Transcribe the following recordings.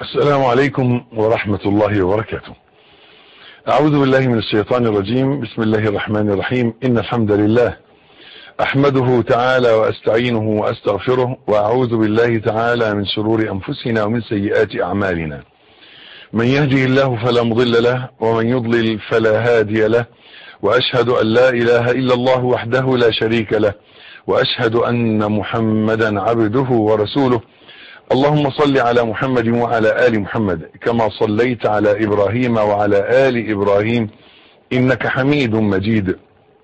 السلام عليكم ورحمة الله وبركاته أعوذ بالله من الشيطان الرجيم بسم الله الرحمن الرحيم إن الحمد لله أحمده تعالى وأستعينه وأستغفره وأعوذ بالله تعالى من شرور أنفسنا ومن سيئات أعمالنا من يهده الله فلا مضل له ومن يضلل فلا هادي له وأشهد أن لا إله إلا الله وحده لا شريك له وأشهد أن محمدا عبده ورسوله اللهم صل على محمد وعلى آل محمد كما صليت على إبراهيم وعلى آل إبراهيم إنك حميد مجيد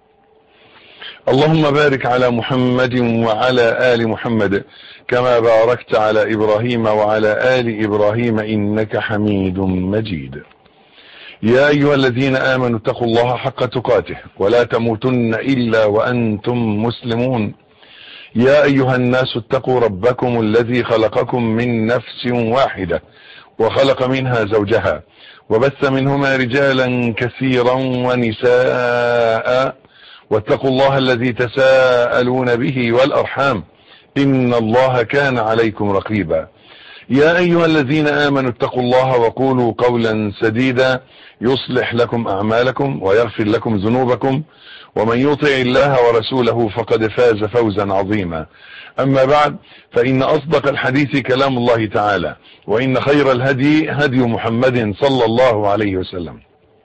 اللهم بارك على محمد وعلى آل محمد كما باركت على إبراهيم وعلى آل إبراهيم إنك حميد مجيد يا أيها الذين آمنوا اتقوا الله حق تقاته ولا تموتن إلا وأنتم مسلمون يا أيها الناس اتقوا ربكم الذي خلقكم من نفس واحدة وخلق منها زوجها وبث منهما رجالا كثيرا ونساء واتقوا الله الذي تساءلون به والأرحام إن الله كان عليكم رقيبا يا أيها الذين آمنوا اتقوا الله وقولوا قولا سديدا يصلح لكم أعمالكم ويغفر لكم ذنوبكم ومن يطع الله ورسوله فقد فاز فوزا عظيما أما بعد فإن أصدق الحديث كلام الله تعالى وإن خير الهدي هدي محمد صلى الله عليه وسلم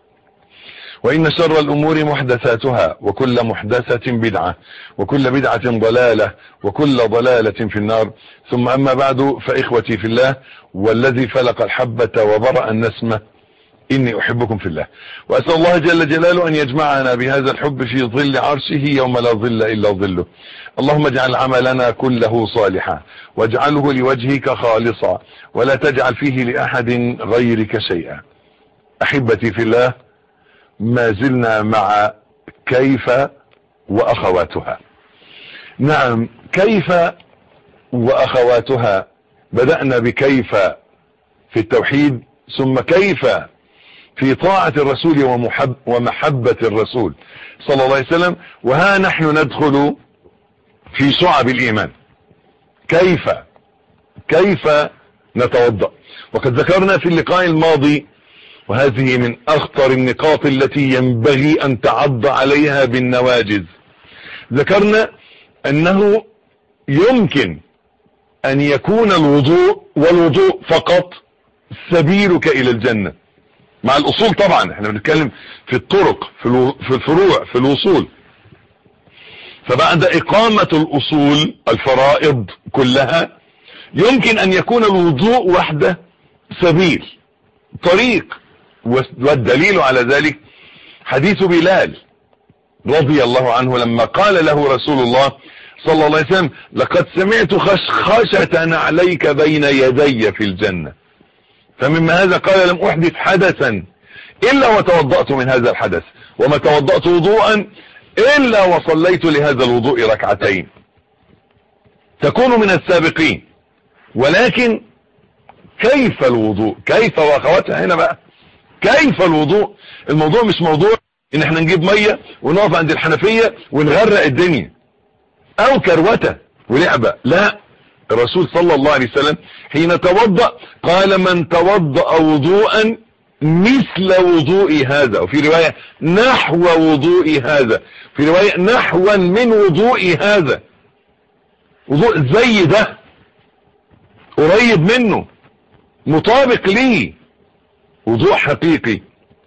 وإن شر الأمور محدثاتها وكل محدثة بدعة وكل بدعة ضلالة وكل ضلالة في النار ثم أما بعد فإخوتي في الله والذي فلق الحبة وبرأ النسمة إني أحبكم في الله وأسأل الله جل جلاله أن يجمعنا بهذا الحب في ظل عرشه يوم لا ظل إلا ظله اللهم اجعل عملنا كله صالحا واجعله لوجهك خالصا ولا تجعل فيه لأحد غيرك شيئا أحبتي في الله ما زلنا مع كيف وأخواتها نعم كيف وأخواتها بدأنا بكيف في التوحيد ثم كيف في طاعة الرسول ومحب ومحبة الرسول صلى الله عليه وسلم وها نحن ندخل في شعب الإيمان كيف كيف نتوضأ وقد ذكرنا في اللقاء الماضي وهذه من أخطر النقاط التي ينبغي أن تعض عليها بالنواجز ذكرنا أنه يمكن أن يكون الوضوء والوضوء فقط سبيلك إلى الجنة مع الأصول طبعا احنا بنتكلم في الطرق في الفروع في الوصول فبعد إقامة الأصول الفرائض كلها يمكن أن يكون الوضوء وحده سبيل طريق والدليل على ذلك حديث بلال رضي الله عنه لما قال له رسول الله صلى الله عليه وسلم لقد سمعت خشخشة عليك بين يدي في الجنة فمما هذا قال لم أحدث حدثا إلا وتوضأت من هذا الحدث وما توضأت وضوءا إلا وصليت لهذا الوضوء ركعتين تكون من السابقين ولكن كيف الوضوء كيف واخواتها هنا بقى كيف الوضوء الموضوع مش موضوع ان احنا نجيب مية ونقف عند الحنفية ونغرق الدنيا او كروتة ولعبة لا الرسول صلى الله عليه وسلم حين توضأ قال من توضأ وضوءا مثل وضوء هذا وفي رواية نحو وضوء هذا في رواية نحوا من وضوء هذا وضوء زي ده قريب منه مطابق ليه وضوء حقيقي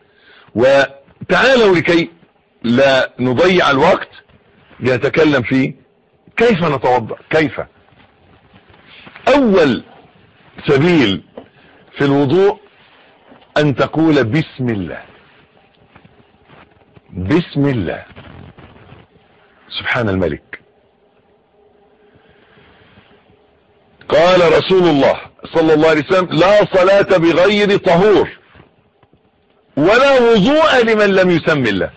وتعالوا لكي لا نضيع الوقت لنتكلم فيه كيف نتوضأ كيف اول سبيل في الوضوء ان تقول بسم الله بسم الله سبحان الملك قال رسول الله صلى الله عليه وسلم لا صلاة بغير طهور ولا وضوء لمن لم يسم الله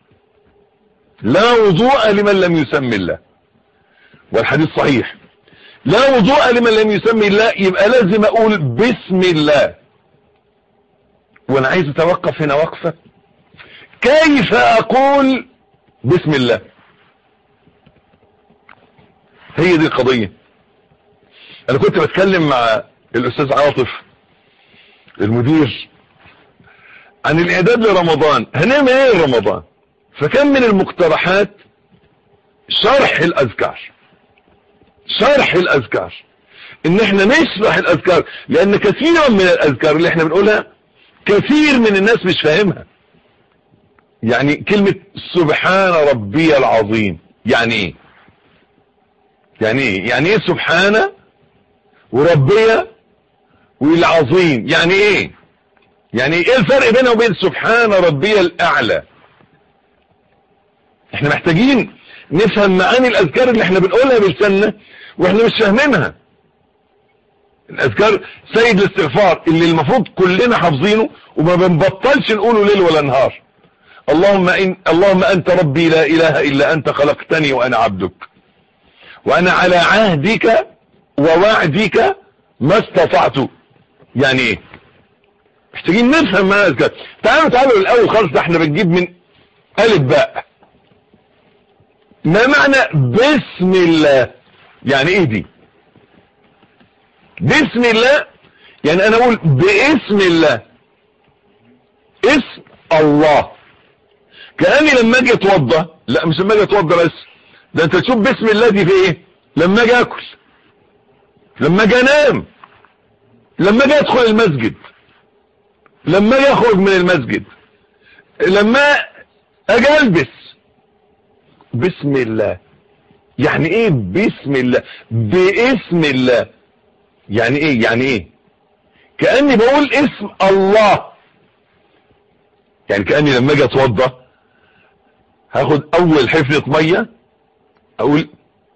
لا وضوء لمن لم يسم الله والحديث صحيح لا وضوء لمن لم يسمي الله يبقى لازم اقول بسم الله وانا عايز اتوقف هنا وقفة كيف اقول بسم الله هي دي القضية انا كنت بتكلم مع الاستاذ عاطف المدير عن الاعداد لرمضان هنعمل ايه رمضان فكان من المقترحات شرح الاذكار شرح الاذكار ان احنا نشرح الاذكار لان كثيرا من الاذكار اللي احنا بنقولها كثير من الناس مش فاهمها يعني كلمة سبحان ربي العظيم يعني ايه يعني ايه يعني ايه سبحان وربي والعظيم يعني ايه يعني ايه الفرق بينه وبين سبحان ربي الاعلى احنا محتاجين نفهم معاني الاذكار اللي احنا بنقولها بلساننا واحنا مش فاهمينها الاذكار سيد الاستغفار اللي المفروض كلنا حافظينه وما بنبطلش نقوله ليل ولا نهار اللهم إن اللهم انت ربي لا اله الا انت خلقتني وانا عبدك وانا على عهدك ووعدك ما استطعت يعني ايه محتاجين نفهم ما اذكار تعالوا تعالوا الاول خالص ده احنا بنجيب من الف باء ما معنى بسم الله يعني ايه دي بسم الله يعني انا اقول باسم الله اسم الله كأني لما اجي اتوضى لا مش لما اجي اتوضى بس ده انت تشوف بسم الله دي في ايه لما اجي اكل لما اجي انام لما اجي ادخل المسجد لما اجي اخرج من المسجد لما اجي البس بسم الله يعني ايه بسم الله باسم الله يعني ايه يعني ايه كأني بقول اسم الله يعني كأني لما اجي اتوضى هاخد اول حفنة مية اقول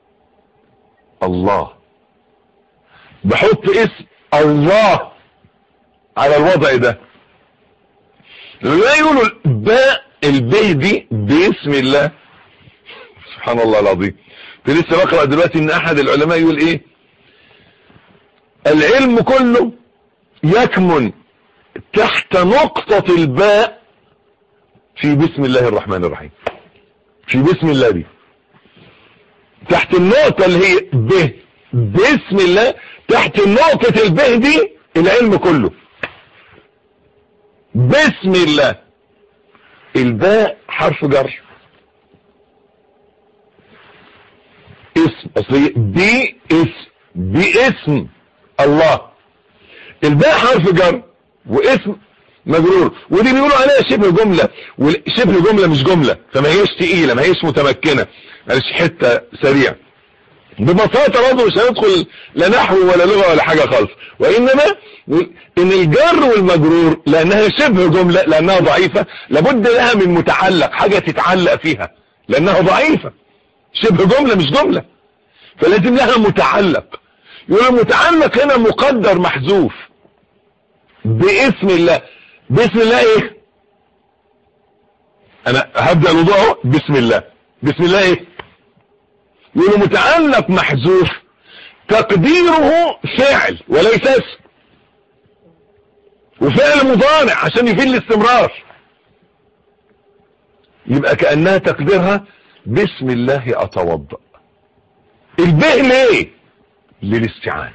الله بحط اسم الله على الوضع ده لما يقولوا باء البي دي باسم الله سبحان الله العظيم في لسه بقرأ دلوقتي ان احد العلماء يقول ايه العلم كله يكمن تحت نقطة الباء في بسم الله الرحمن الرحيم في بسم الله دي تحت النقطة اللي هي ب بسم الله تحت النقطة الب دي العلم كله بسم الله الباء حرف جر اسم اصل دي اسم باسم الله الباء حرف جر واسم مجرور ودي بيقولوا عليها شبه جملة شبه جملة مش جملة فما هيش تقيلة ما هيش متمكنة معلش حتة سريع ببساطة برضه مش هندخل لا نحو ولا لغة ولا حاجة خالص وإنما إن الجر والمجرور لأنها شبه جملة لأنها ضعيفة لابد لها من متعلق حاجة تتعلق فيها لأنها ضعيفة شبه جملة مش جملة فلازم لها متعلق يقول المتعلق هنا مقدر محذوف باسم الله باسم الله ايه انا هبدأ الوضوء بسم الله بسم الله ايه يقول متعلق محذوف تقديره فعل وليس اسم وفعل مضارع عشان يفيد الاستمرار يبقى كأنها تقديرها بسم الله اتوضأ البه ليه للاستعانة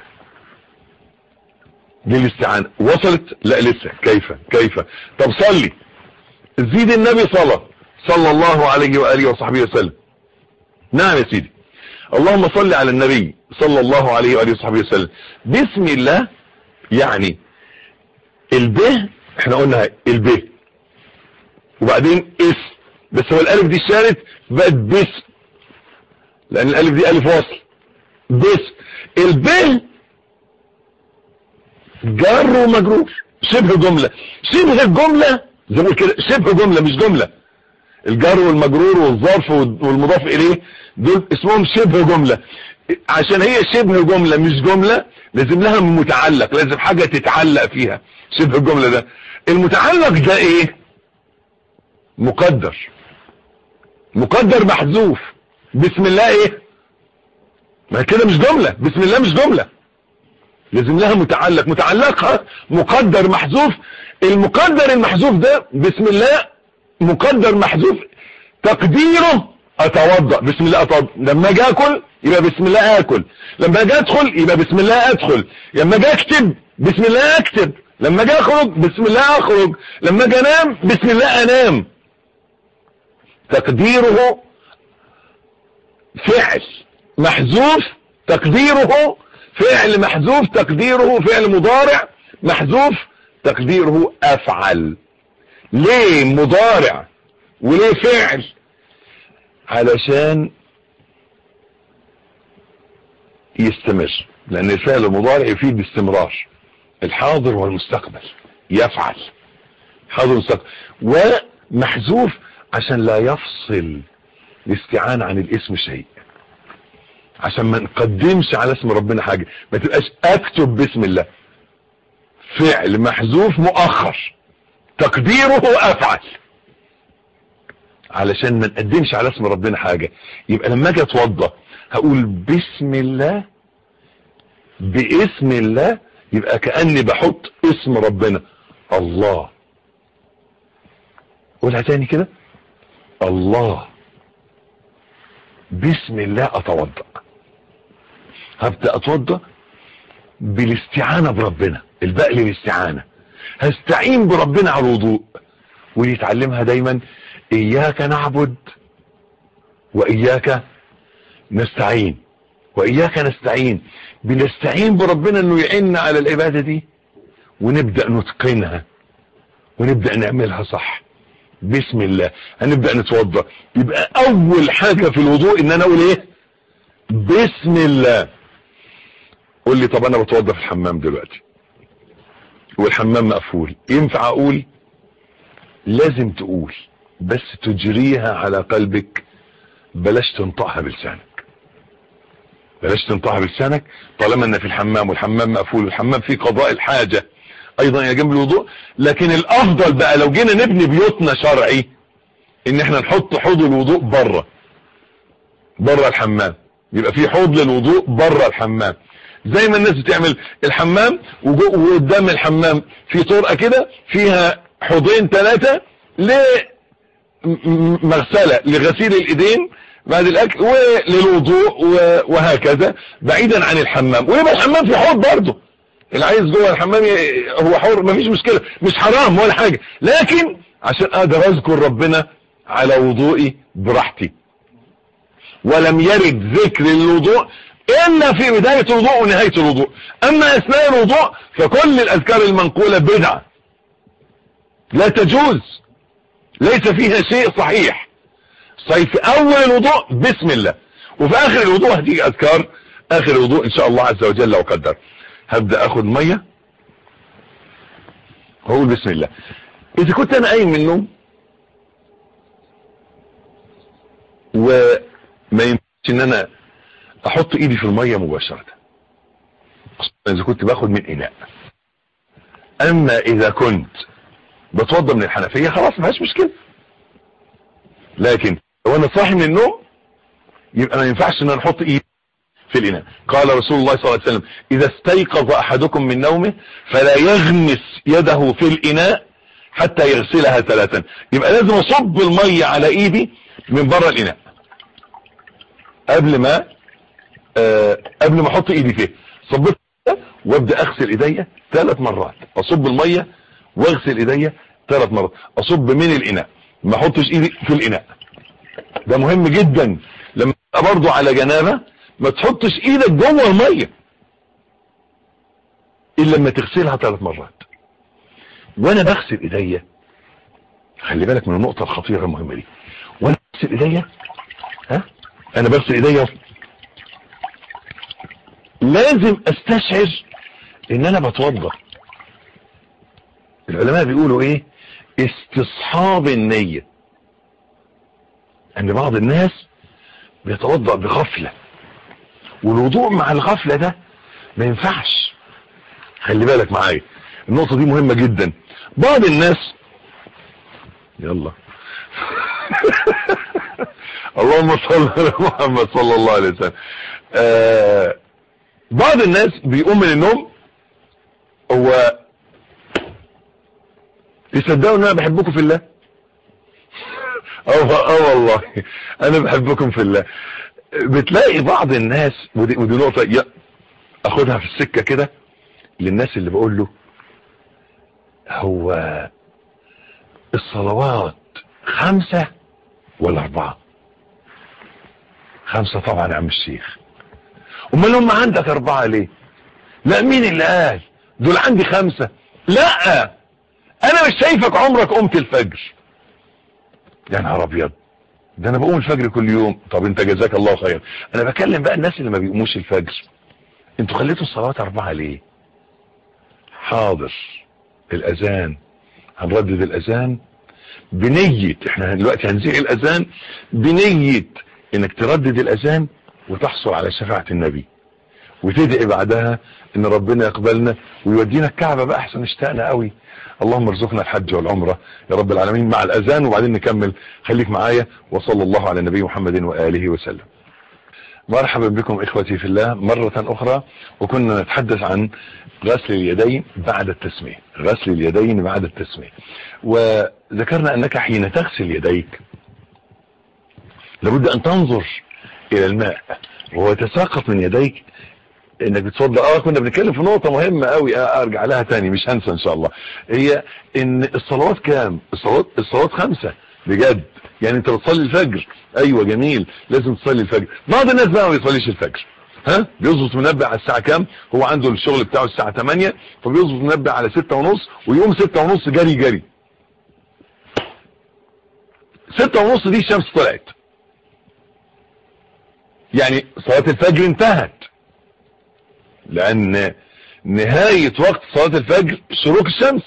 للاستعانة وصلت لا لسه كيف كيف طب صلي زيد النبي صلى صلى الله عليه وآله وصحبه وسلم نعم يا سيدي اللهم صل على النبي صلى الله عليه وآله وصحبه وسلم بسم الله يعني البه احنا قلنا البه وبعدين اسم بس هو الالف دي اشتغلت بقت باسم لان الالف دي الف وصل باسم البه جر ومجرور شبه جملة شبه الجملة زي ما كده شبه جملة مش جملة الجر والمجرور والظرف والمضاف اليه دول اسمهم شبه جملة عشان هي شبه جملة مش جملة لازم لها متعلق لازم حاجة تتعلق فيها شبه الجملة ده المتعلق ده ايه مقدر مقدر محذوف بسم الله ايه ما كده مش جملة بسم الله مش جملة لازم لها متعلق متعلقها مقدر محذوف المقدر المحذوف ده بسم الله مقدر محذوف تقديره اتوضا بسم الله اتوضا لما اجي اكل يبقى بسم الله اكل لما اجي ادخل يبقى بسم الله ادخل لما اجي اكتب بسم الله اكتب لما اجي اخرج بسم الله اخرج لما اجي انام بسم الله انام تقديره فعل محذوف تقديره فعل محذوف تقديره فعل مضارع محذوف تقديره افعل ليه مضارع وليه فعل علشان يستمر لان الفعل المضارع يفيد الاستمرار الحاضر والمستقبل يفعل حاضر والمستقبل ومحذوف عشان لا يفصل الاستعانة عن الاسم شيء عشان ما نقدمش على اسم ربنا حاجة ما تبقاش اكتب باسم الله فعل محذوف مؤخر تقديره افعل علشان ما نقدمش على اسم ربنا حاجة يبقى لما اجي اتوضى هقول بسم الله باسم الله يبقى كأني بحط اسم ربنا الله قولها تاني كده الله بسم الله اتوضا هبدا اتوضا بالاستعانه بربنا الباء للاستعانه هستعين بربنا على الوضوء ودي تعلمها دايما اياك نعبد واياك نستعين واياك نستعين بنستعين بربنا انه يعيننا على العباده دي ونبدا نتقنها ونبدا نعملها صح بسم الله هنبدا نتوضا يبقى اول حاجه في الوضوء ان انا اقول ايه بسم الله قول لي طب انا بتوضا في الحمام دلوقتي والحمام مقفول ينفع اقول لازم تقول بس تجريها على قلبك بلاش تنطقها بلسانك بلاش تنطقها بلسانك طالما ان في الحمام والحمام مقفول والحمام فيه قضاء الحاجه ايضا الى جنب الوضوء لكن الافضل بقى لو جينا نبني بيوتنا شرعي ان احنا نحط حوض الوضوء بره بره الحمام يبقى في حوض للوضوء بره الحمام زي ما الناس بتعمل الحمام وقدام الحمام في طرقه كده فيها حوضين ثلاثه لمغسله لغسيل الايدين بعد الاكل وللوضوء وهكذا بعيدا عن الحمام ويبقى الحمام في حوض برضه اللي عايز جوه الحمام هو حر مفيش مشكله مش حرام ولا حاجه لكن عشان اقدر اذكر ربنا على وضوئي براحتي ولم يرد ذكر الوضوء الا في بدايه الوضوء ونهايه الوضوء اما اثناء الوضوء فكل الاذكار المنقوله بدعه لا تجوز ليس فيها شيء صحيح صحيح في اول الوضوء بسم الله وفي اخر الوضوء هتيجي اذكار اخر الوضوء ان شاء الله عز وجل وقدر هبدأ اخد مية واقول بسم الله اذا كنت انا قايم من النوم وما ينفعش ان انا احط ايدي في المية مباشرة اذا كنت باخد من اناء اما اذا كنت بتوضى من الحنفية خلاص ما فيهاش مشكلة لكن لو انا صاحي من النوم يبقى ما ينفعش ان انا احط ايدي في الإناء قال رسول الله صلى الله عليه وسلم إذا استيقظ أحدكم من نومه فلا يغمس يده في الإناء حتى يغسلها ثلاثا يبقى لازم أصب المية على إيدي من بره الإناء قبل ما آه قبل ما أحط إيدي فيه صبت وابدأ أغسل إيديا ثلاث مرات أصب المية واغسل إيديا ثلاث مرات أصب من الإناء ما أحطش إيدي في الإناء ده مهم جدا لما برضو على جنابه ما تحطش ايدك جوه الميه الا لما تغسلها ثلاث مرات وانا بغسل ايديا خلي بالك من النقطه الخطيره المهمه دي وانا بغسل ايديا ها انا بغسل ايديا لازم استشعر ان انا بتوضا العلماء بيقولوا ايه استصحاب النيه ان بعض الناس بيتوضا بغفله والوضوء مع الغفلة ده ما ينفعش خلي بالك معايا النقطة دي مهمة جدا بعض الناس يلا اللهم صل على محمد صلى الله عليه وسلم آه بعض الناس بيقوم من النوم هو تصدقوا ان انا بحبكم في الله اه اه والله انا بحبكم في الله بتلاقي بعض الناس ودي, ودي نقطة اخدها في السكة كده للناس اللي بقول له هو الصلوات خمسة ولا أربعة خمسة طبعا يا عم الشيخ امال هم عندك أربعة ليه لا مين اللي قال دول عندي خمسة لا أنا مش شايفك عمرك قمت الفجر يا نهار أبيض ده أنا بقوم الفجر كل يوم طب أنت جزاك الله خير أنا بكلم بقى الناس اللي ما بيقوموش الفجر أنتوا خليتوا الصلوات أربعة ليه حاضر الأذان هنردد الأذان بنية احنا دلوقتي هنزيع الأذان بنية انك تردد الأذان وتحصل على شفاعة النبي وتدعي بعدها ان ربنا يقبلنا ويودينا الكعبة بقى احسن اشتقنا قوي اللهم ارزقنا الحج والعمرة يا رب العالمين مع الأذان وبعدين نكمل خليك معايا وصلى الله على النبي محمد وآله وسلم مرحبا بكم اخوتي في الله مرة اخرى وكنا نتحدث عن غسل اليدين بعد التسمية غسل اليدين بعد التسمية وذكرنا انك حين تغسل يديك لابد ان تنظر الى الماء وهو يتساقط من يديك انك بتفضل اه كنا بنتكلم في نقطة مهمة قوي ارجع لها تاني مش هنسى ان شاء الله هي ان الصلوات كام الصلوات الصلوات خمسة بجد يعني انت بتصلي الفجر ايوه جميل لازم تصلي الفجر بعض الناس بقى ما بيصليش الفجر ها بيظبط منبه على الساعة كام هو عنده الشغل بتاعه الساعة 8 فبيظبط منبه على 6 ونص ويقوم 6 ونص جري جري 6 ونص دي الشمس طلعت يعني صلاة الفجر انتهت لان نهاية وقت صلاة الفجر شروق الشمس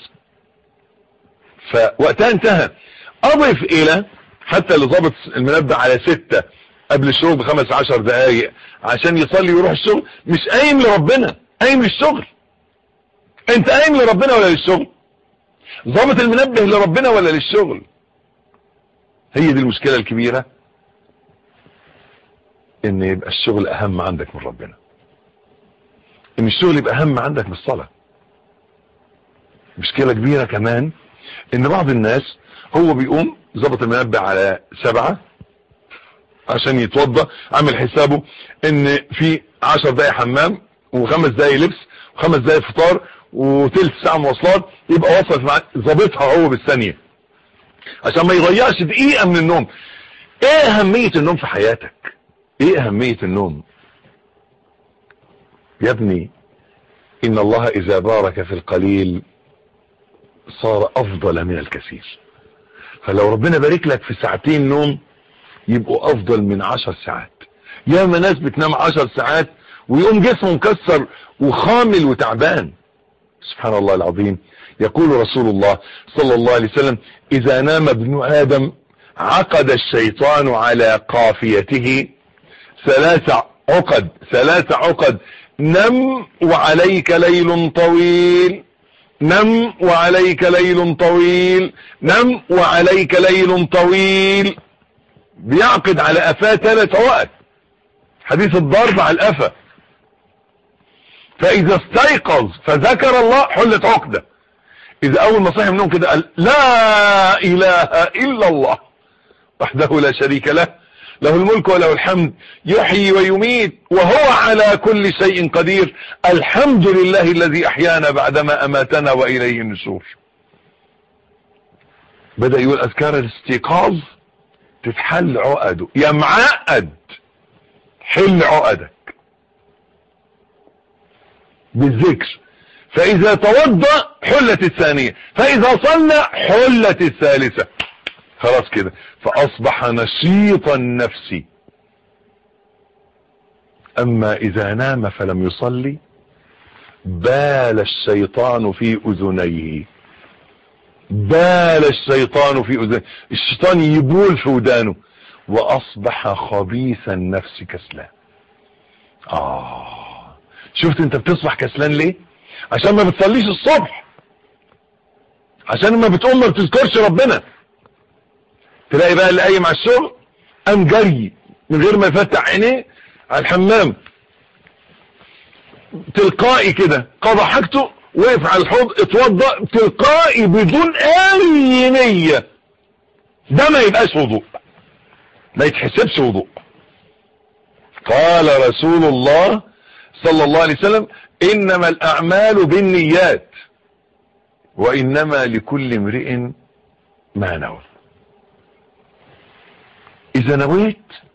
فوقتها انتهى اضف الى حتى اللي ظابط المنبه على ستة قبل الشروق بخمس عشر دقايق عشان يصلي ويروح الشغل مش قايم لربنا قايم للشغل انت قايم لربنا ولا للشغل ظابط المنبه لربنا ولا للشغل هي دي المشكلة الكبيرة ان يبقى الشغل اهم عندك من ربنا ان الشغل يبقى اهم عندك من الصلاة مشكلة كبيرة كمان ان بعض الناس هو بيقوم ظبط المنبه على سبعة عشان يتوضى عامل حسابه ان في عشر دقايق حمام وخمس دقايق لبس وخمس دقايق فطار وتلت ساعة مواصلات يبقى وصل مع ظابطها هو بالثانية عشان ما يضيعش دقيقة من النوم ايه اهمية النوم في حياتك ايه اهمية النوم يا ابني ان الله اذا بارك في القليل صار افضل من الكثير فلو ربنا بارك لك في ساعتين نوم يبقوا افضل من عشر ساعات ياما ناس بتنام عشر ساعات ويقوم جسمه مكسر وخامل وتعبان سبحان الله العظيم يقول رسول الله صلى الله عليه وسلم اذا نام ابن ادم عقد الشيطان على قافيته ثلاث عقد ثلاث عقد نم وعليك ليل طويل نم وعليك ليل طويل نم وعليك ليل طويل بيعقد على قفاه ثلاث عقد حديث الضرب على القفا فاذا استيقظ فذكر الله حلت عقده اذا اول ما صحي من النوم كده قال لا اله الا الله وحده لا شريك له له الملك وله الحمد يحيي ويميت وهو على كل شيء قدير الحمد لله الذي احيانا بعدما اماتنا واليه النشور بدأ يقول اذكار الاستيقاظ تتحل عقده يا معقد حل عقدك بالذكر فاذا توضأ حلت الثانية فاذا صلى حلت الثالثة خلاص كده فاصبح نشيطا نفسي اما اذا نام فلم يصلي بال الشيطان في اذنيه بال الشيطان في اذنيه الشيطان يبول في ودانه واصبح خبيث النفس كسلان اه شفت انت بتصبح كسلان ليه عشان ما بتصليش الصبح عشان ما بتقوم ما بتذكرش ربنا تلاقي بقى اللي قايم على الشغل قام جري من غير ما يفتح عينيه على الحمام تلقائي كده قضى حاجته وقف على الحوض اتوضى تلقائي بدون اي نية ده ما يبقاش وضوء ما يتحسبش وضوء قال رسول الله صلى الله عليه وسلم انما الاعمال بالنيات وإنما لكل امرئ ما نوى إذا نويت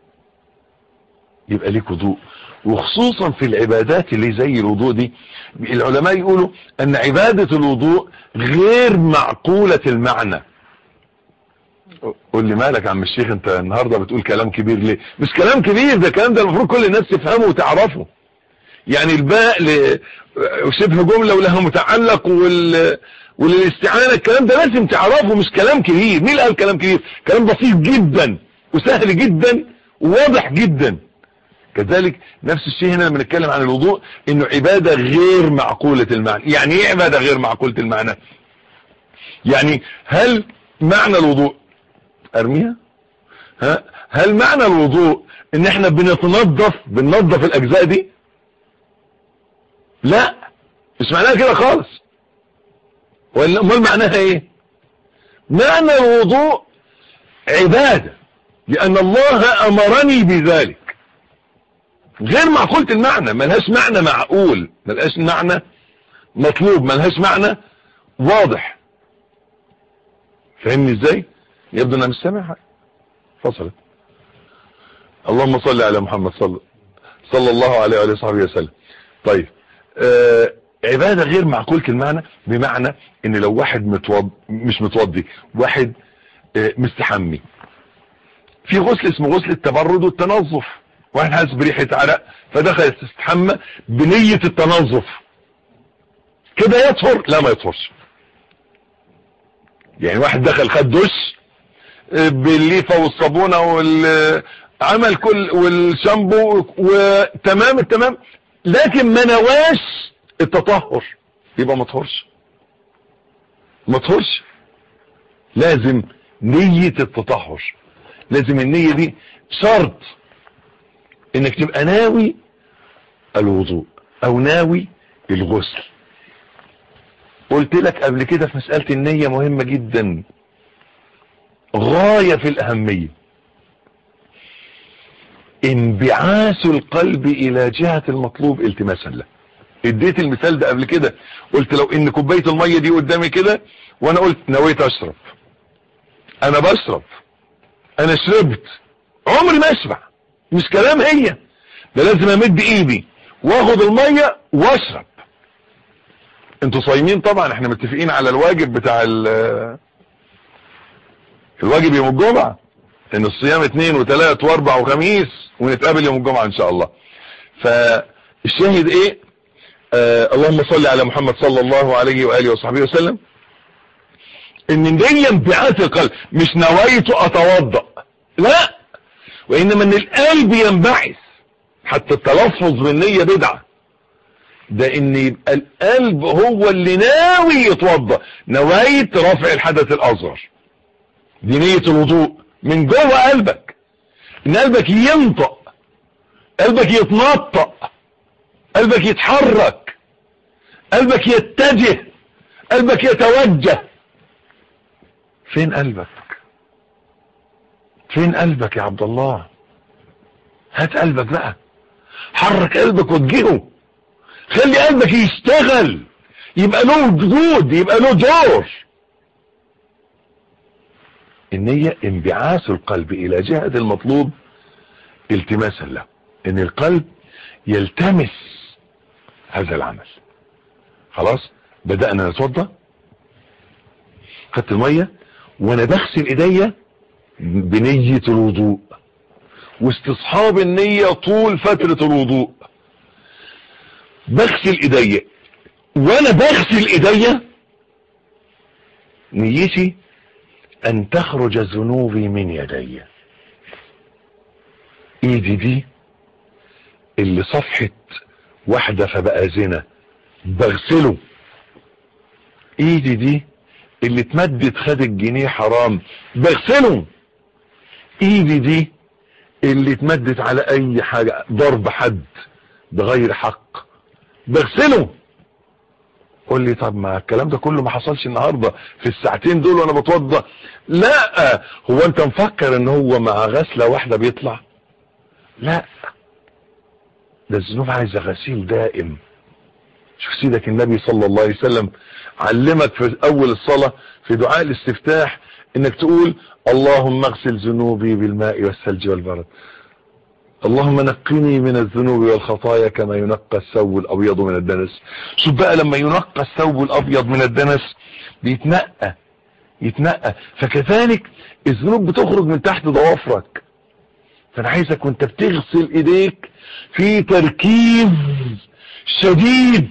يبقى ليك وضوء وخصوصا في العبادات اللي زي الوضوء دي العلماء يقولوا أن عبادة الوضوء غير معقولة المعنى قول لي مالك يا عم الشيخ انت النهاردة بتقول كلام كبير ليه مش كلام كبير ده كلام ده المفروض كل الناس تفهمه وتعرفه يعني الباء شبه جملة ولها متعلق وال وللاستعانة الكلام ده لازم تعرفه مش كلام كبير مين قال كلام كبير كلام بسيط جدا وسهل جدا وواضح جدا كذلك نفس الشيء هنا لما نتكلم عن الوضوء انه عبادة غير معقولة المعنى يعني ايه عبادة غير معقولة المعنى يعني هل معنى الوضوء ارميها ها هل معنى الوضوء ان احنا بنتنظف بننظف الاجزاء دي لا مش معناها كده خالص ولا امال معناها ايه معنى الوضوء عبادة لان الله امرني بذلك غير معقولة المعنى ملهاش معنى معقول ملهاش معنى مطلوب ملهاش معنى واضح فهمني ازاي يبدو انها مش سامع فصلت اللهم صل على محمد صلى صلى الله عليه وعلى صحبه وسلم طيب آه عبادة غير معقولة المعنى بمعنى ان لو واحد متوض مش متوضي واحد آه مستحمي في غسل اسمه غسل التبرد والتنظف واحد حاسس بريحة عرق فدخل يستحمى بنية التنظف كده يطهر لا ما يطهرش يعني واحد دخل خد دش بالليفة والصابونة والعمل كل والشامبو وتمام التمام لكن ما نواش التطهر يبقى ما تطهرش ما تطهرش لازم نية التطهر لازم النية دي شرط انك تبقى ناوي الوضوء او ناوي الغسل قلت لك قبل كده في مسألة النية مهمة جدا غاية في الأهمية انبعاث القلب إلى جهة المطلوب التماسا له اديت المثال ده قبل كده قلت لو ان كوباية المية دي قدامي كده وانا قلت نويت اشرب انا بشرب انا شربت عمري ما اشبع مش كلام هي ده لازم امد ايدي واخد المية واشرب انتوا صايمين طبعا احنا متفقين على الواجب بتاع الواجب يوم الجمعة ان الصيام اثنين وثلاث واربع وخميس ونتقابل يوم الجمعة ان شاء الله فالشاهد ايه آه اللهم صل على محمد صلى الله عليه وآله وصحبه وسلم ان دي انبعاث القلب مش نويت اتوضأ لا وانما ان القلب ينبعث حتى التلفظ بالنية بدعة ده ان يبقى القلب هو اللي ناوي يتوضأ نويت رفع الحدث الاصغر دي نية الوضوء من جوه قلبك ان قلبك ينطق قلبك يتنطق قلبك يتحرك قلبك يتجه قلبك يتوجه فين قلبك فين قلبك يا عبد الله هات قلبك بقى حرك قلبك وجهه خلي قلبك يشتغل يبقى له وجود يبقى له دور النية انبعاث القلب الى جهة المطلوب التماسا له ان القلب يلتمس هذا العمل خلاص بدأنا نتوضى خدت المية وانا بغسل ايديا بنية الوضوء واستصحاب النية طول فترة الوضوء بغسل ايديا وانا بغسل ايديا نيتي ان تخرج ذنوبي من يدي ايدي دي اللي صفحت واحدة فبقى زنا بغسله ايدي دي اللي اتمدت خد الجنيه حرام بغسله ايدي دي اللي اتمدت على اي حاجة ضرب حد بغير حق بغسله قول لي طب ما الكلام ده كله ما حصلش النهاردة في الساعتين دول وانا بتوضى لا هو انت مفكر ان هو مع غسلة واحدة بيطلع لا ده الذنوب عايزة غسيل دائم شوف سيدك النبي صلى الله عليه وسلم علمك في اول الصلاة في دعاء الاستفتاح انك تقول اللهم اغسل ذنوبي بالماء والثلج والبرد اللهم نقني من الذنوب والخطايا كما ينقى الثوب الابيض من الدنس شوف بقى لما ينقى الثوب الابيض من الدنس بيتنقى يتنقى فكذلك الذنوب بتخرج من تحت ضوافرك فانا عايزك وانت بتغسل ايديك في تركيز شديد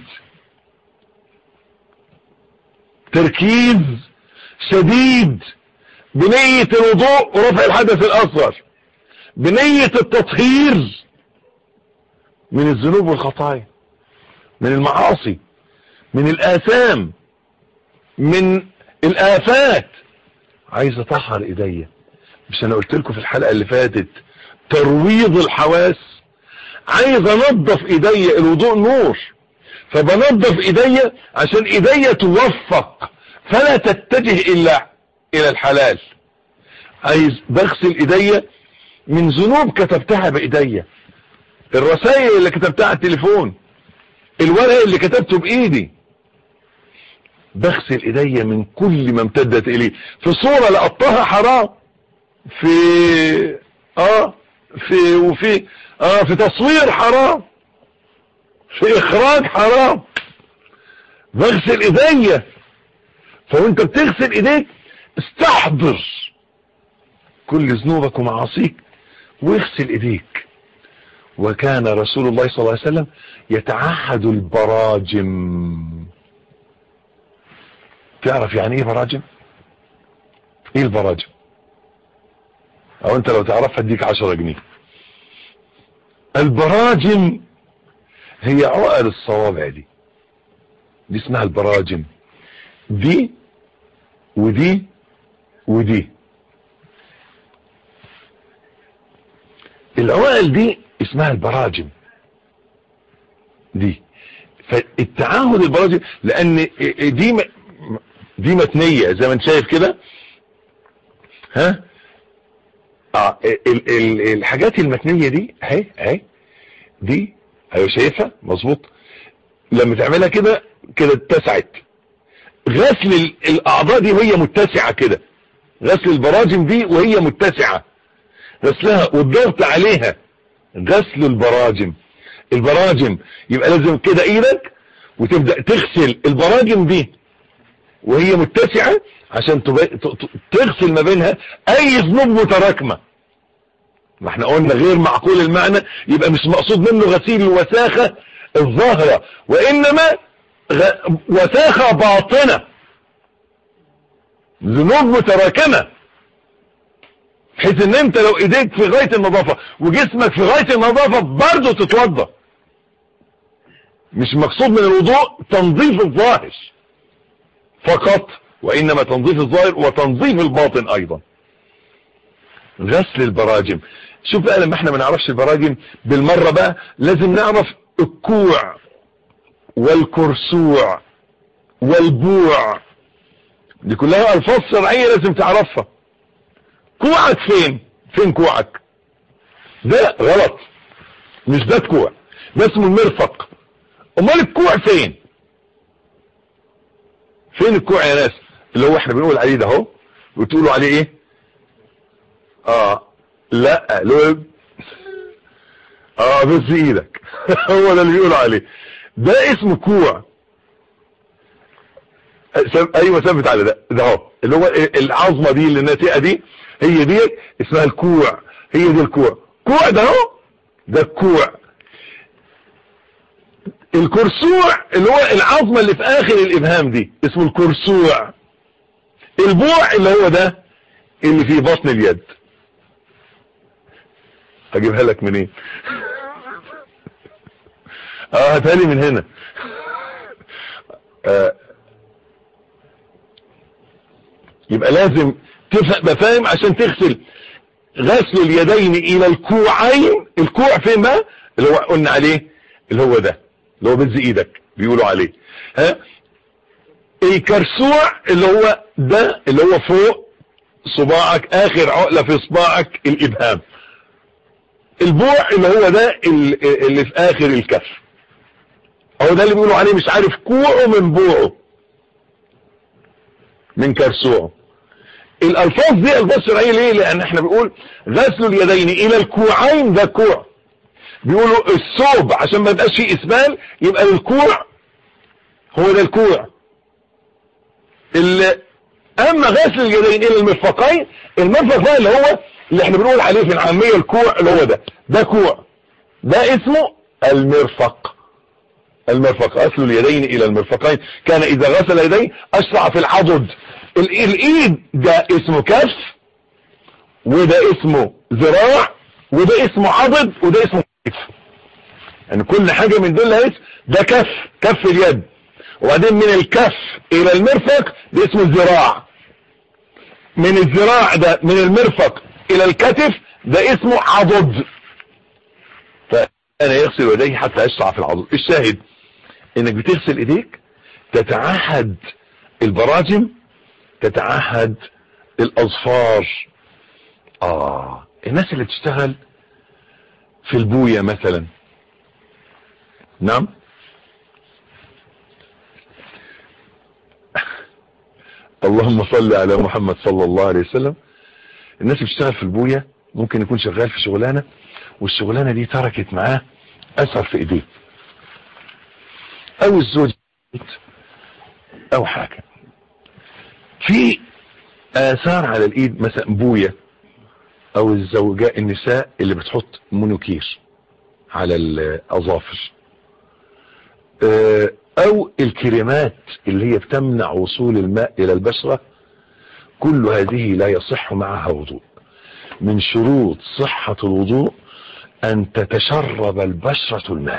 تركيز شديد بنية الوضوء ورفع الحدث الاصغر بنية التطهير من الذنوب والخطايا من المعاصي من الآثام من الآفات عايز اطهر ايديا مش انا قلت لكم في الحلقة اللي فاتت ترويض الحواس عايز انظف ايديا الوضوء نور فبنظف ايديا عشان ايديا توفق فلا تتجه الا الى الحلال عايز بغسل ايديا من ذنوب كتبتها بايديا الرسائل اللي كتبتها على التليفون الورق اللي كتبته بايدي بغسل ايديا من كل ما امتدت اليه في صورة لقطها حرام في اه في وفي اه في تصوير حرام في اخراج حرام بغسل ايديا فوانت بتغسل ايديك استحضر كل ذنوبك ومعاصيك واغسل ايديك وكان رسول الله صلى الله عليه وسلم يتعهد البراجم تعرف يعني ايه براجم ايه البراجم او انت لو تعرفها اديك عشرة جنيه البراجم هي عقل الصوابع دي دي اسمها البراجم دي ودي ودي العقل دي اسمها البراجم دي فالتعهد البراجم لان دي م... دي متنية زي ما انت شايف كده ها اه ال ال الحاجات المتنية دي اهي اهي دي ايوه شايفها مظبوط لما تعملها كده كده اتسعت غسل الاعضاء دي وهي متسعة كده غسل البراجم دي وهي متسعة غسلها والضغط عليها غسل البراجم البراجم يبقى لازم كده ايدك وتبدأ تغسل البراجم دي وهي متسعة عشان تغسل ما بينها اي ذنوب متراكمة ما احنا قلنا غير معقول المعنى يبقى مش مقصود منه غسيل الوساخة الظاهرة وانما غ... وساخة باطنة ذنوب متراكمة بحيث ان انت لو ايديك في غاية النظافة وجسمك في غاية النظافة برضه تتوضى مش مقصود من الوضوء تنظيف الظاهر فقط وانما تنظيف الظاهر وتنظيف الباطن ايضا غسل البراجم شوف بقى لما احنا ما نعرفش البراجم بالمرة بقى لازم نعرف الكوع والكرسوع والبوع دي كلها الفاظ شرعية لازم تعرفها كوعك فين فين كوعك ده غلط مش ده الكوع ده اسمه المرفق امال الكوع فين فين الكوع يا ناس اللي هو احنا بنقول عليه ده اهو وتقولوا عليه ايه اه لا لو اه بس ايدك هو ده اللي بيقولوا عليه ده اسمه كوع ايوه ثبت على ده ده اهو اللي هو العظمه دي اللي الناتئه دي هي دي اسمها الكوع هي دي الكوع كوع ده اهو ده الكوع الكرسوع اللي هو العظمه اللي في اخر الابهام دي اسمه الكرسوع البوع اللي هو ده اللي في بطن اليد هجيبها لك منين اه هاتها لي من هنا آه يبقى لازم تبقى فاهم عشان تغسل غسل اليدين الى الكوعين الكوع فين بقى اللي هو قلنا عليه اللي هو ده اللي هو بز ايدك بيقولوا عليه ها الكرسوع اللي هو ده اللي هو فوق صباعك اخر عقلة في صباعك الابهام البوع اللي هو ده اللي في اخر الكف او ده اللي بيقولوا عليه مش عارف كوعه من بوعه من كرسوعه الالفاظ دي الفاظ شرعيه ليه لان احنا بنقول غسل اليدين الى الكوعين ده كوع بيقولوا الثوب عشان ما يبقاش فيه اسبال يبقى الكوع هو ده الكوع اللي اما غسل اليدين الى المرفقين المرفق ده اللي هو اللي احنا بنقول عليه في العاميه الكوع اللي هو ده ده كوع ده اسمه المرفق المرفق غسل اليدين الى المرفقين كان اذا غسل يديه اسرع في العضد الايد ده اسمه كف وده اسمه ذراع وده اسمه عضد وده اسمه كف يعني كل حاجة من دول اسم ده كف كف اليد وبعدين من الكف الى المرفق ده اسمه الذراع من الذراع ده من المرفق الى الكتف ده اسمه عضد فانا يغسل يديه حتى يشرع في العضد الشاهد انك بتغسل ايديك تتعهد البراجم تتعهد الاظفار اه الناس اللي بتشتغل في البوية مثلا نعم اللهم صل على محمد صلى الله عليه وسلم الناس اللي بتشتغل في البوية ممكن يكون شغال في شغلانة والشغلانة دي تركت معاه اثر في ايديه او الزوج او حاجة في اثار على الايد مثلا بوية او الزوجاء النساء اللي بتحط مونوكير على الاظافر او الكريمات اللي هي بتمنع وصول الماء الى البشرة كل هذه لا يصح معها وضوء من شروط صحة الوضوء ان تتشرب البشرة الماء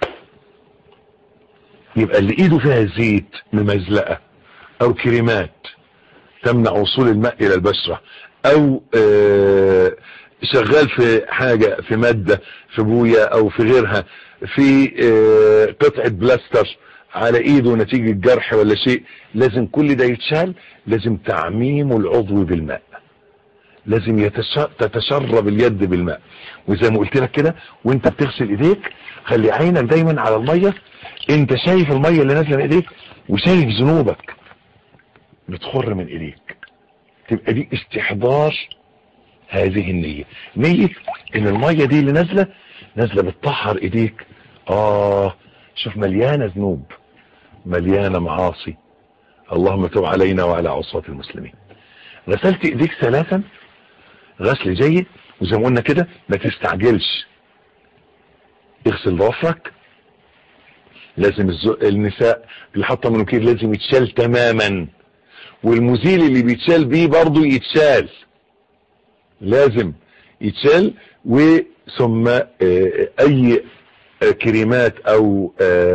يبقى اللي ايده فيها زيت ممزلقة او كريمات تمنع وصول الماء الى البشرة او آه شغال في حاجة في مادة في بوية او في غيرها في آه قطعة بلاستر على ايده نتيجة جرح ولا شيء لازم كل ده يتشال لازم تعميم العضو بالماء لازم تتشرب اليد بالماء وزي ما قلت لك كده وانت بتغسل ايديك خلي عينك دايما على المية انت شايف المية اللي نازله من ايديك وشايف ذنوبك بتخر من ايديك تبقى دي استحضار هذه النية نية ان المية دي اللي نازلة نازلة بتطهر ايديك اه شوف مليانة ذنوب مليانة معاصي اللهم تب علينا وعلى عصاة المسلمين غسلت ايديك ثلاثا غسل جيد وزي ما قلنا كده ما تستعجلش اغسل ضفرك لازم النساء اللي حاطه منوكير لازم يتشال تماما والمزيل اللي بيتشال بيه برضه يتشال لازم يتشال وثم اي كريمات او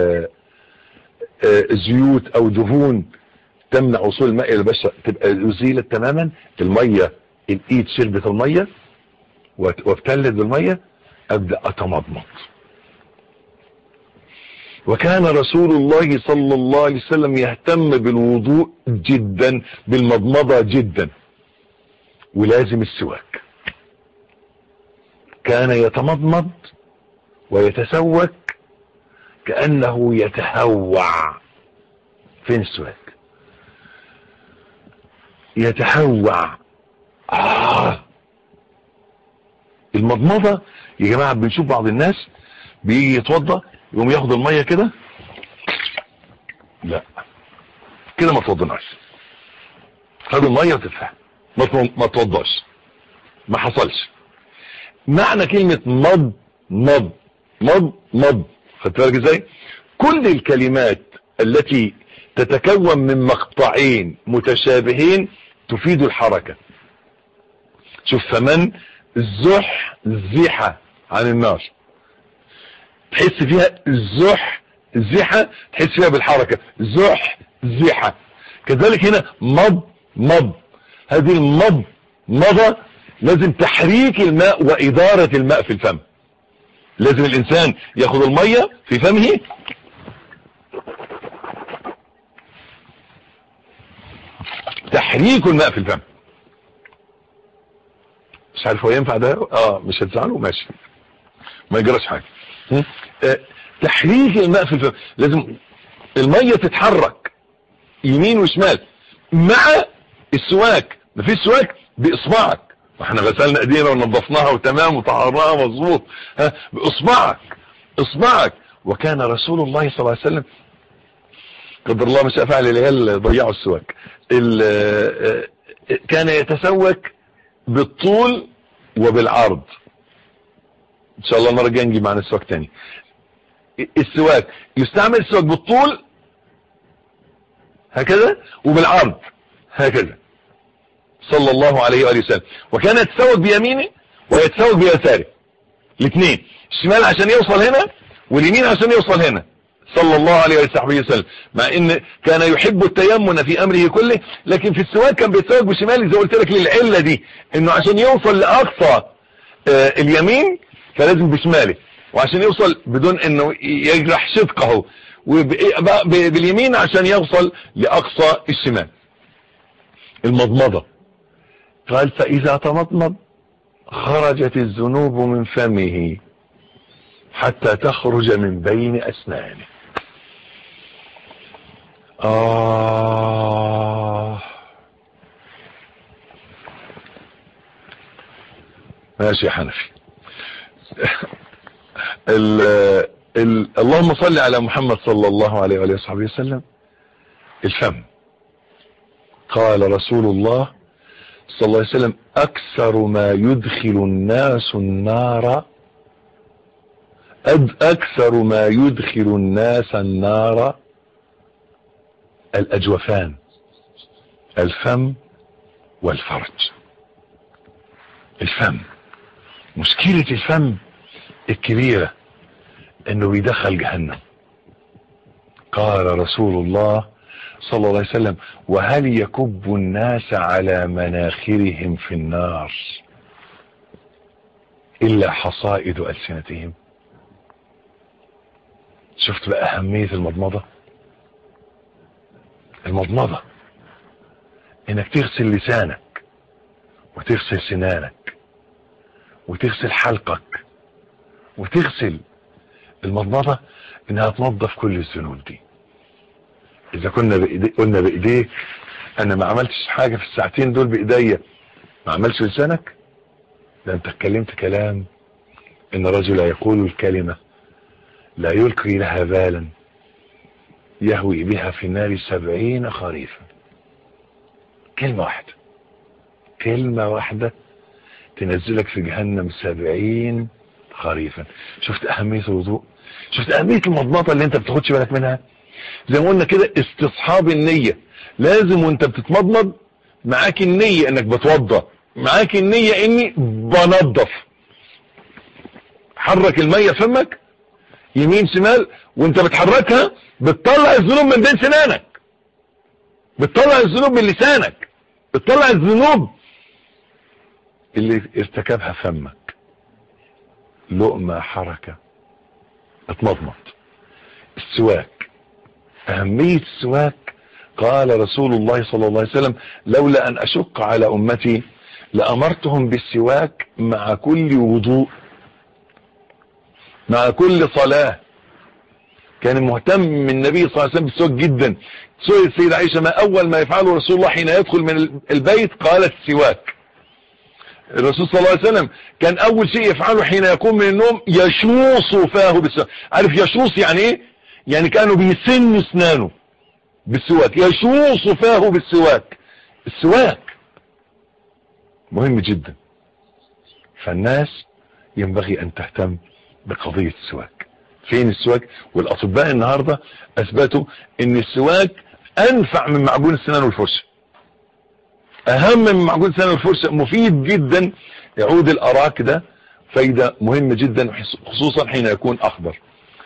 زيوت او دهون تمنع وصول الماء الى البشره تبقى ازيلت تماما الميه الايد شربت الميه وابتلت بالميه ابدا اتمضمض وكان رسول الله صلى الله عليه وسلم يهتم بالوضوء جدا بالمضمضة جدا ولازم السواك كان يتمضمض ويتسوك كأنه يتهوع فين السواك يتهوع آه. المضمضة يا جماعة بنشوف بعض الناس بيجي يتوضى يقوم ياخد المية كده لا كده ما توضناش خد المية وتدفع ما توضاش ما حصلش معنى كلمة مض مض مض مض خدت بالك ازاي كل الكلمات التي تتكون من مقطعين متشابهين تفيد الحركة شوف فمن زح زيحة عن النار تحس فيها الزح الزيحة تحس فيها بالحركة زح زيحة كذلك هنا مض مض هذه المض مضى لازم تحريك الماء وإدارة الماء في الفم لازم الإنسان ياخد المية في فمه تحريك الماء في الفم مش عارف هو ينفع ده اه مش هتزعله ماشي ما يجراش حاجة اه تحريك الماء في الفم لازم المية تتحرك يمين وشمال مع السواك مفيش سواك باصبعك واحنا غسلنا ايدينا ونظفناها وتمام وطهرناها مظبوط ها باصبعك اصبعك وكان رسول الله صلى الله عليه وسلم قدر الله ما شاء فعل العيال ضيعوا السواك كان يتسوك بالطول وبالعرض ان شاء الله المره الجايه نجيب معنا السواك تاني السواك يستعمل السواك بالطول هكذا وبالعرض هكذا صلى الله عليه وآله وسلم وكان يتسوق بيمينه ويتسوق بيساره الاثنين الشمال عشان يوصل هنا واليمين عشان يوصل هنا صلى الله عليه وصحبه وسلم مع ان كان يحب التيمن في امره كله لكن في السواك كان بيتسوق بشماله زي قلت لك للعله دي انه عشان يوصل لاقصى آه اليمين فلازم بشماله وعشان يوصل بدون انه يجرح شدقه باليمين عشان يوصل لاقصى الشمال المضمضه قال فاذا تمضمض خرجت الذنوب من فمه حتى تخرج من بين اسنانه آه ماشي يا حنفي ال ال اللهم صل على محمد صلى الله عليه وآله وصحبه وسلم الفم قال رسول الله صلى الله عليه وسلم أكثر ما يدخل الناس النار أكثر ما يدخل الناس النار الأجوفان الفم والفرج الفم مشكلة الفم الكبيرة انه بيدخل جهنم قال رسول الله صلى الله عليه وسلم وهل يكب الناس على مناخرهم في النار الا حصائد ألسنتهم شفت بقى اهمية المضمضة المضمضة انك تغسل لسانك وتغسل سنانك وتغسل حلقك وتغسل المضمضة انها تنظف كل الذنوب دي اذا كنا بإيدي قلنا بايديك انا ما عملتش حاجة في الساعتين دول بايديا ما عملش لسانك ده انت اتكلمت كلام ان رجل يقول الكلمة لا يلقي لها بالا يهوي بها في النار سبعين خريفا كلمة واحدة كلمة واحدة تنزلك في جهنم سبعين خريفا شفت اهمية الوضوء شفت اهمية المضمضة اللي انت بتاخدش بالك منها زي ما قلنا كده استصحاب النية لازم وانت بتتمضمض معاك النية انك بتوضى معاك النية اني بنظف حرك المية فمك يمين شمال وانت بتحركها بتطلع الذنوب من بين سنانك بتطلع الذنوب من لسانك بتطلع الذنوب اللي ارتكبها فمك لقمة حركة اتمضمض السواك أهمية السواك قال رسول الله صلى الله عليه وسلم لولا أن أشق على أمتي لأمرتهم بالسواك مع كل وضوء مع كل صلاة كان مهتم من النبي صلى الله عليه وسلم بالسواك جدا سئل السيدة عائشة ما أول ما يفعله رسول الله حين يدخل من البيت قالت السواك الرسول صلى الله عليه وسلم كان أول شيء يفعله حين يقوم من النوم يشوص فاه بالسواك عارف يشوص يعني إيه يعني كانوا بيسن اسنانه بالسواك يشوص فاه بالسواك السواك مهم جدا فالناس ينبغي ان تهتم بقضية السواك فين السواك والاطباء النهاردة اثبتوا ان السواك انفع من معجون السنان والفرشة اهم من معجون السنان والفرشة مفيد جدا يعود الاراك ده فايدة مهمة جدا خصوصا حين يكون اخضر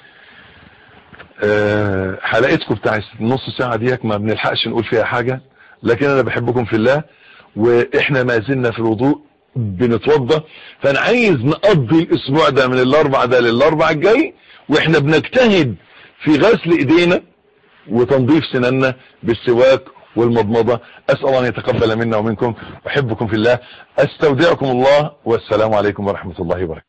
أه حلقتكم بتاع النص ساعة ديك ما بنلحقش نقول فيها حاجة لكن انا بحبكم في الله واحنا ما زلنا في الوضوء بنتوضى فانا عايز نقضي الاسبوع ده من الاربع ده للاربع الجاي واحنا بنجتهد في غسل ايدينا وتنظيف سناننا بالسواك والمضمضة اسأل الله ان يتقبل منا ومنكم احبكم في الله استودعكم الله والسلام عليكم ورحمة الله وبركاته